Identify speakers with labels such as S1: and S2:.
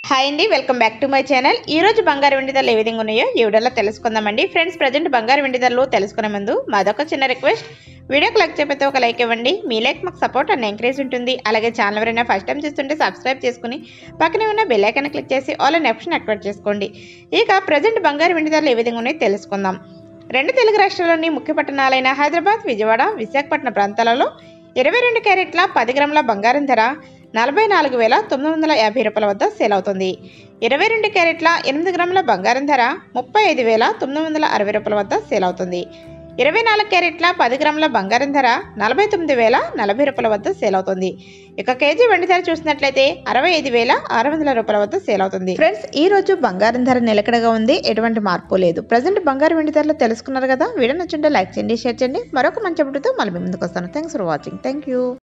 S1: hi అండి welcome back to my channel ఈ రోజు బంగారు వెండి ధరలు ఏ విధంగా ఉన్నాయో ఈ వీడియోలో తెలుసుకుందామండి ఫ్రెండ్స్ ప్రజెంట్ బంగారు వెండి ధరలు తెలుసుకునే ముందు మాదొక చిన్న రిక్వెస్ట్ వీడియోకి లైక్ చెప్పితే ఒక లైక్ ఇవ్వండి మీ లైక్ మాకు సపోర్ట్ అండ్ ఎంకరేజ్ ఉంటుంది అలాగే ఛానల్ ఎవరైనా ఫస్ట్ టైం చూస్తుంటే సబ్స్క్రైబ్ చేసుకుని పక్కనే ఉన్న బెల్ ఐకాన్ క్లిక్ చేసి ఆల్ అండ్ ఆప్షన్ యాక్టివేట్ చేసుకోండి ఇక ప్రజెంట్ బంగారు వెండి ధరలు ఏ విధంగా ఉన్నాయో తెలుసుకుందాం రెండు తెలుగు రాష్ట్రాల్లోని ముఖ్య పట్టణాలైన హైదరాబాద్ విజయవాడ విశాఖపట్నం ప్రాంతాలలో ఇరవై రెండు క్యారెట్ల పది గ్రాముల బంగారం ధర నలభై నాలుగు వేల తొమ్మిది వందల యాభై రూపాయల వద్ద సేల్ అవుతుంది ఇరవై రెండు క్యారెట్ల ఎనిమిది గ్రాముల బంగారం ధర ముప్పై ఐదు వేల తొమ్మిది వందల అరవై రూపాయల వద్ద సేల్ అవుతుంది ఇరవై నాలుగు క్యారెట్ల పది గ్రాముల బంగారం ధర నలభై తొమ్మిది వేల నలభై రూపాయల వద్ద సేల్ అవుతుంది ఇక కేజీ వెండి ధర చూసినట్లయితే అరవై ఐదు వేల ఆరు వందల రూపాయల వద్ద సేల్ అవుతుంది ఫ్రెండ్స్ ఈ రోజు బంగారం ధర నిలకడగా ఉంది ఎటువంటి మార్పు లేదు ప్రజెంట్ బంగారు వెండి ధరలు తెలుసుకున్నారు కదా వీడియో నచ్చుంటే లైక్ చేయండి షేర్ చేయండి మరొక మంచి అప్పుడుతో మళ్ళీ మీ ముందుకు వస్తాను thanks for watching thank you